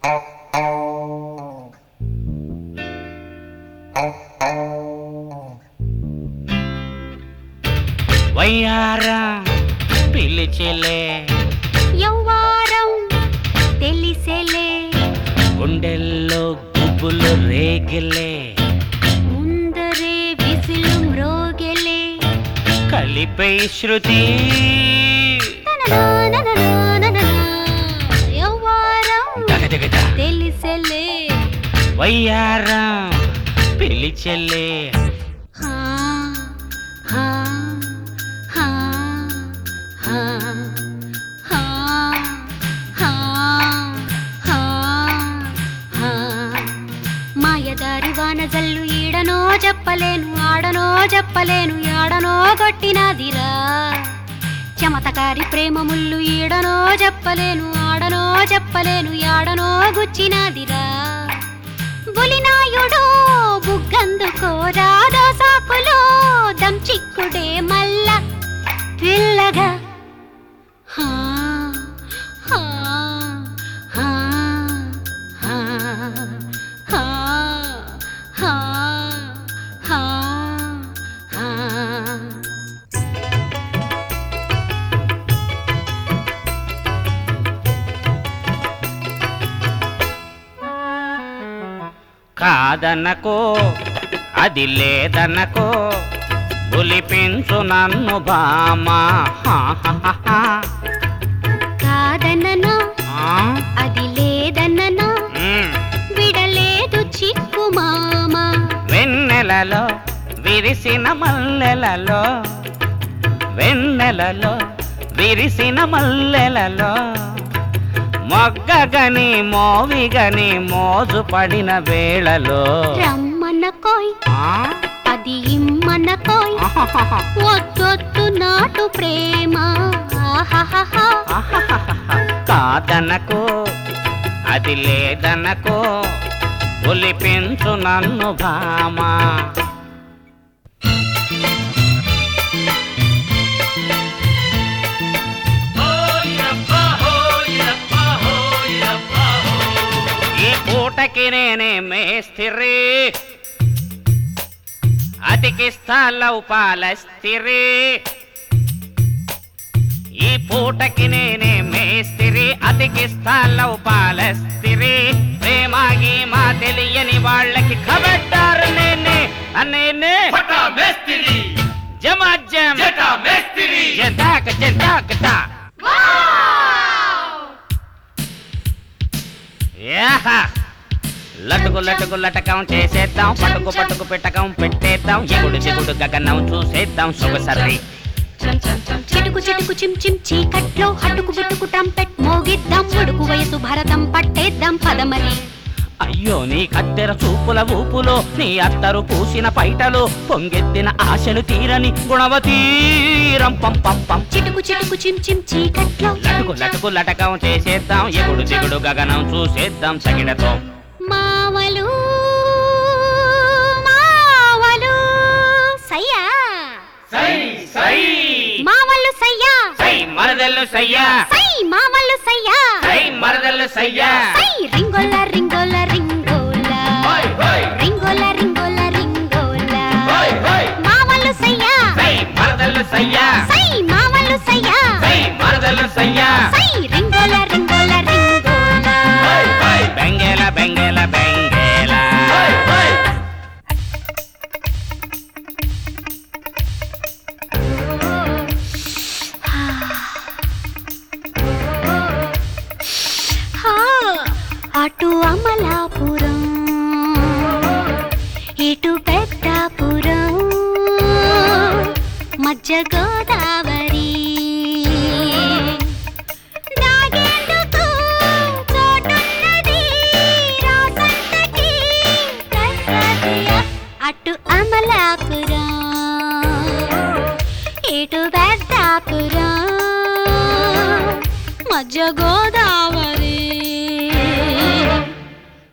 వయ్యారా పిలిచెలే యవ్వారం తెలిసేలే గుండెల్లో గుబ్బులు రేగిలే ముందరే విసులు మ్రోగెలే కలిపై శృతి తననానననాననా. యవ్వారం దగదగద తెలిసేలే వయ్యారా పిలిచెలే హా, హా, హా, హా, హా, హా, హా, హా. మాయదారి వాన జల్లు ఈడనో చెప్పలేను ఆడనో చెప్పలేను ఆడనో కొట్టినదిరా చమతకారి ప్రేమ ముళ్ళు ఈడనో చెప్పలేను ఆడనో చెప్పలేను ఆడనో గుచ్చినదిరా బులినాయుడు బుగ్గందుకో రాధా సాకులో దం చిక్కుడే మల్ల పిల్లగా హా, హా, హా, హా, హా, హా, హా, హా. కాదనకో అది లేదనకో బులిపించు నన్ను బామా హా, హా, హా, హా. కాదన్ననా ఆ? అది లేదన్ననా మ్. విడలేదు చిక్కు మామ వెన్నెలలో విరిసిన మల్లెలలో వెన్నెలలో విరిసిన మల్లెలలో మొగ్గగని మోవిగని మోజు పడిన వేళలో రమ్మన్న కోయ్ ఆ? అది ఇమ్మన్న కోయ్ ఆహాహాహా. వద్దొద్దు నాటు ప్రేమ ఆహాహాహా. ఆహాహాహా. కాదనకో అది లేదనకో ఒలిపించు నన్ను భామా ఈ పూటకి నేనే మేస్తిరి అతికిస్తా లవ్ పాలస్తిరి ఈ పూటకి నేనే మేస్తిరి అతికిస్తా లవ్ పాలస్తిరి ప్రేమాగి మా తెలియని వాళ్ళకి ఖబడ్డారు నేనే నేనే ఫటా మేస్తిరి జమాజం జటా మేస్తిరి జంతాక జంతాక టా. యాహా. లటుకు లటుకు లటకం చేసేద్దాం పట్టుకు పట్టుకు పెట్టకం పెట్టేద్దాం ఎగుడు దిగుడు గగనం చూసేద్దాం సొగసరి చిటుకు చిటుకు చిమ్ చిమ్ చీకట్లో హట్టుకు బుట్టుకు ట్రంపెట్ మోగిద్దాం ఉడుకు వయసు భరతం పట్టేద్దాం పదమరి అయ్యో నీ కత్తెర చూపుల ఊపులో నీ అత్తరు పూసిన పైటలో పొంగెత్తిన ఆశలు తీరని గుణవతీరం పం పం పం చిటుకు చిటుకు చిమ్ చిమ్ చీకట్లో లటుకు లటుకు లటకం చేసేద్దాం ఎగుడు దిగుడు గగనం చూసేద్దాం సగిడతో మావలు మావలు సయ్యా సై సై మావలు సయ్యా సై మరదల్లు సయ్యా సై మావలు సయ్యా సై మరదల్లు సయ్యా సై రింగోల రింగోల రింగోల హై హై రింగోల రింగోల రింగోల హై హై మావలు సయ్యా సై మరదల్లు సయ్యా సై మావలు సయ్యా సై మరదల్లు సయ్యా సై రింగోల రింగోల రింగోల హై హై బెంగేల బెంగేల బెంగేల హై హై హా, అటు అమలాపురం ఇటు పెద్దాపురం మధ్య గోదావరి దాగేందుకు చోటున్నది రాసంతకి ప్రసాదియ. అటు అమలాపురం ఇటు పెద్దాపురం మధ్య గోదావరి